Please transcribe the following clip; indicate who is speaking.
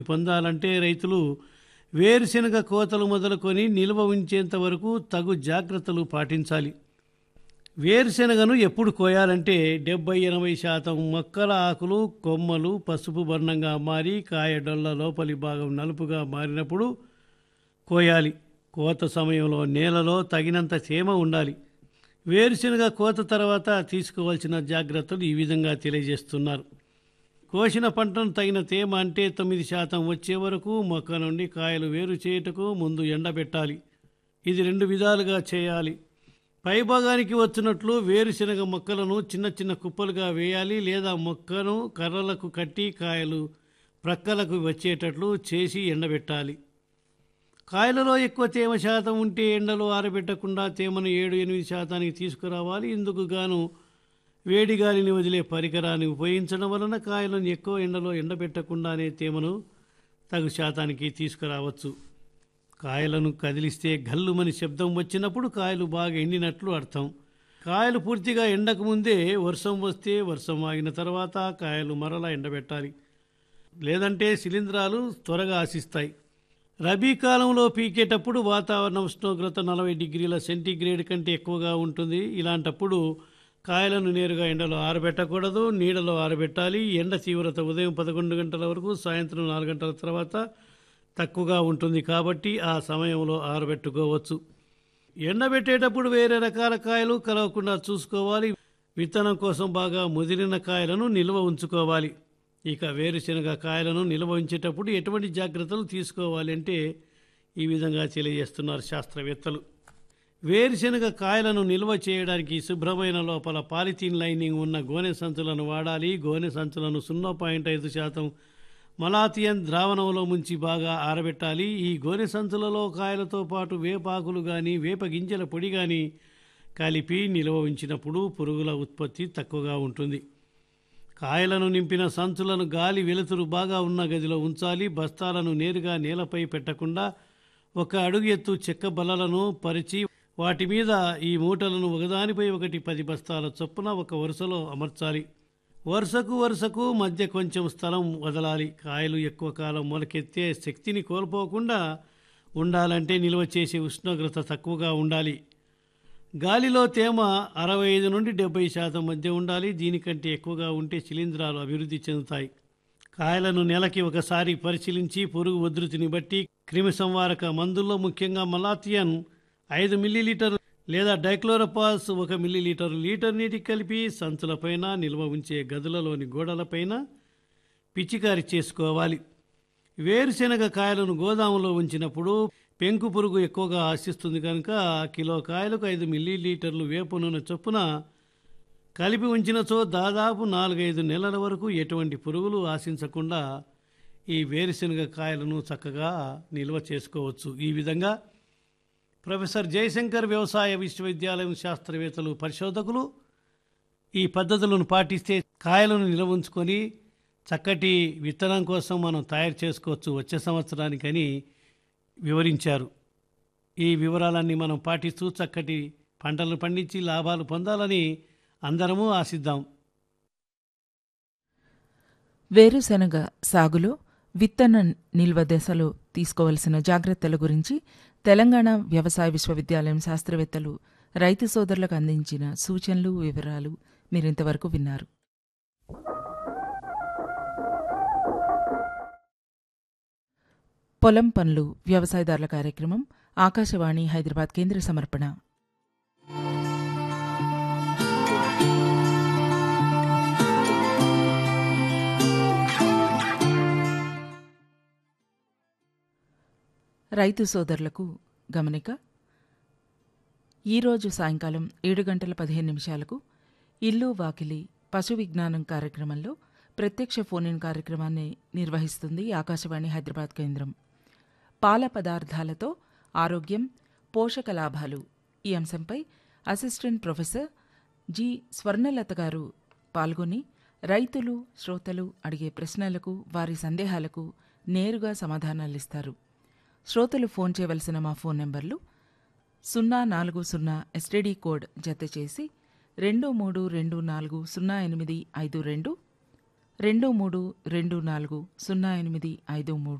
Speaker 1: పొందాలంటే రైతులు వేరుశెనగ కోతలు మొదలుకొని నిల్వ ఉంచేంత వరకు తగు జాగ్రత్తలు పాటించాలి వేరుశెనగను ఎప్పుడు కోయాలంటే డెబ్బై ఎనభై శాతం మొక్కల ఆకులు కొమ్మలు పసుపు వర్ణంగా మారి కాయ డొల్ల లోపలి భాగం నలుపుగా మారినప్పుడు కోయాలి కోత సమయంలో నేలలో తగినంత తేమ ఉండాలి వేరుశెనగ కోత తర్వాత తీసుకోవాల్సిన జాగ్రత్తలు ఈ విధంగా తెలియజేస్తున్నారు కోసిన పంటను తగిన తేమ అంటే తొమ్మిది శాతం వచ్చే వరకు మొక్క నుండి కాయలు వేరు చేయుటకు ముందు ఎండబెట్టాలి ఇది రెండు విధాలుగా చేయాలి పైభాగానికి వచ్చినట్లు వేరుశెనగ మొక్కలను చిన్న చిన్న కుప్పలుగా వేయాలి లేదా మొక్కను కర్రలకు కట్టి కాయలు ప్రక్కలకు వచ్చేటట్లు చేసి ఎండబెట్టాలి కాయలలో ఎక్కువ తేమ శాతం ఉంటే ఎండలో ఆరబెట్టకుండా తేమను ఏడు ఎనిమిది శాతానికి తీసుకురావాలి ఇందుకు గాను వేడి గాలిని వదిలే పరికరాన్ని ఉపయోగించడం వలన కాయలను ఎక్కువ ఎండలో ఎండబెట్టకుండానే తేమను తగు శాతానికి తీసుకురావచ్చు కాయలను కదిలిస్తే గల్లుమని శబ్దం వచ్చినప్పుడు కాయలు బాగా ఎండినట్లు అర్థం కాయలు పూర్తిగా ఎండకు ముందే వర్షం వస్తే వర్షం ఆగిన తర్వాత కాయలు మరలా ఎండబెట్టాలి లేదంటే శిలీంధ్రాలు త్వరగా ఆశిస్తాయి రబీ కాలంలో పీకేటప్పుడు వాతావరణ ఉష్ణోగ్రత నలభై డిగ్రీల సెంటీగ్రేడ్ కంటే ఎక్కువగా ఉంటుంది ఇలాంటప్పుడు కాయలను నేరుగా ఎండలో ఆరబెట్టకూడదు నీడలో ఆరబెట్టాలి ఎండ తీవ్రత ఉదయం పదకొండు గంటల వరకు సాయంత్రం నాలుగు గంటల తర్వాత తక్కువగా ఉంటుంది కాబట్టి ఆ సమయంలో ఆరబెట్టుకోవచ్చు ఎండబెట్టేటప్పుడు వేరే రకాల కాయలు కలవకుండా చూసుకోవాలి విత్తనం కోసం బాగా ముదిరిన కాయలను నిల్వ ఉంచుకోవాలి ఇక వేరుశెనగ కాయలను నిల్వ ఉంచేటప్పుడు ఎటువంటి జాగ్రత్తలు తీసుకోవాలి అంటే ఈ విధంగా తెలియజేస్తున్నారు శాస్త్రవేత్తలు వేరుశెనగ కాయలను నిల్వ చేయడానికి శుభ్రమైన లోపల పాలిథీన్ లైనింగ్ ఉన్న గోనె సంచులను వాడాలి గోనె సంచులను సున్నా పాయింట్ ఐదు శాతం మలాథియన్ ద్రావణంలో ముంచి బాగా ఆరబెట్టాలి ఈ గోనె సంచులలో కాయలతో పాటు వేపాకులు కానీ వేప గింజల పొడి కానీ కలిపి నిల్వ ఉంచినప్పుడు పురుగుల ఉత్పత్తి తక్కువగా ఉంటుంది కాయలను నింపిన సంచులను గాలి వెలుతురు బాగా ఉన్న గదిలో ఉంచాలి బస్తాలను నేరుగా నేలపై పెట్టకుండా ఒక అడుగు ఎత్తు చెక్క బల్లలను పరిచి వాటి మీద ఈ మూటలను ఒకదానిపై ఒకటి పది బస్తాల చొప్పున ఒక వరుసలో అమర్చాలి వరుసకు వరుసకు మధ్య కొంచెం స్థలం వదలాలి కాయలు ఎక్కువ కాలం మొలకెత్తే శక్తిని కోల్పోకుండా ఉండాలంటే నిల్వ చేసే ఉష్ణోగ్రత తక్కువగా ఉండాలి గాలిలో తేమ అరవై ఐదు నుండి డెబ్బై శాతం మధ్య ఉండాలి దీనికంటే ఎక్కువగా ఉంటే శిలీంధ్రాలు అభివృద్ధి చెందుతాయి కాయలను నెలకి ఒకసారి పరిశీలించి పురుగు ఉధృతిని బట్టి క్రిమి సంవారక మందుల్లో ముఖ్యంగా మలాథియన్ ఐదు మిల్లీలీటర్ లేదా డైక్లోరపాస్ ఒక మిల్లీలీటర్ లీటర్ నీటికి కలిపి సంచులపైన నిల్వ ఉంచే గదులలోని గోడలపైన పిచికారి చేసుకోవాలి వేరుశెనగ కాయలను గోదాములో ఉంచినప్పుడు పెంకు పురుగు ఎక్కువగా ఆశిస్తుంది కనుక కిలో కాయలకు ఐదు మిల్లీలీటర్లు వేప నూనె చొప్పున కలిపి ఉంచినచో దాదాపు నాలుగైదు నెలల వరకు ఎటువంటి పురుగులు ఆశించకుండా ఈ వేరుశెనగ కాయలను చక్కగా నిల్వ చేసుకోవచ్చు ఈ విధంగా ప్రొఫెసర్ జయశంకర్ వ్యవసాయ విశ్వవిద్యాలయం శాస్త్రవేత్తలు పరిశోధకులు ఈ పద్ధతులను పాటిస్తే కాయలను నిల్వ ఉంచుకొని చక్కటి విత్తనం కోసం మనం తయారు చేసుకోవచ్చు వచ్చే సంవత్సరానికని వివరించారు ఈ వివరాలన్నీ మనం పాటిస్తూ చక్కటి పంటలు పండించి లాభాలు పొందాలని అందరము ఆశిద్దాం
Speaker 2: వేరుశెనగ సాగులో విత్తన నిల్వ దశలో తీసుకోవలసిన జాగ్రత్తల గురించి తెలంగాణ వ్యవసాయ విశ్వవిద్యాలయం శాస్త్రవేత్తలు రైతు సోదరులకు అందించిన సూచనలు వివరాలు మీరింతవరకు విన్నారు పొలం పనులు వ్యవసాయదారుల కార్యక్రమం ఆకాశవాణి హైదరాబాద్ కేంద్ర సమర్పణ రైతు సోదరులకు గమనిక ఈరోజు సాయంకాలం ఏడు గంటల పదిహేను నిమిషాలకు ఇల్లు వాకిలి పశు విజ్ఞానం కార్యక్రమంలో ప్రత్యక్ష ఫోన్ ఇన్ కార్యక్రమాన్ని నిర్వహిస్తుంది ఆకాశవాణి హైదరాబాద్ కేంద్రం పాల పదార్థాలతో ఆరోగ్యం పోషక లాభాలు ఈ అంశంపై అసిస్టెంట్ ప్రొఫెసర్ జి స్వర్ణలత గారు పాల్గొని రైతులు శ్రోతలు అడిగే ప్రశ్నలకు వారి సందేహాలకు నేరుగా సమాధానాలిస్తారు శ్రోతలు ఫోన్ చేయవలసిన మా ఫోన్ నెంబర్లు సున్నా నాలుగు సున్నా ఎస్టీడీ కోడ్ జత చేసి రెండు మూడు రెండు నాలుగు సున్నా ఎనిమిది ఐదు రెండు రెండు మూడు రెండు నాలుగు సున్నా ఎనిమిది ఐదు మూడు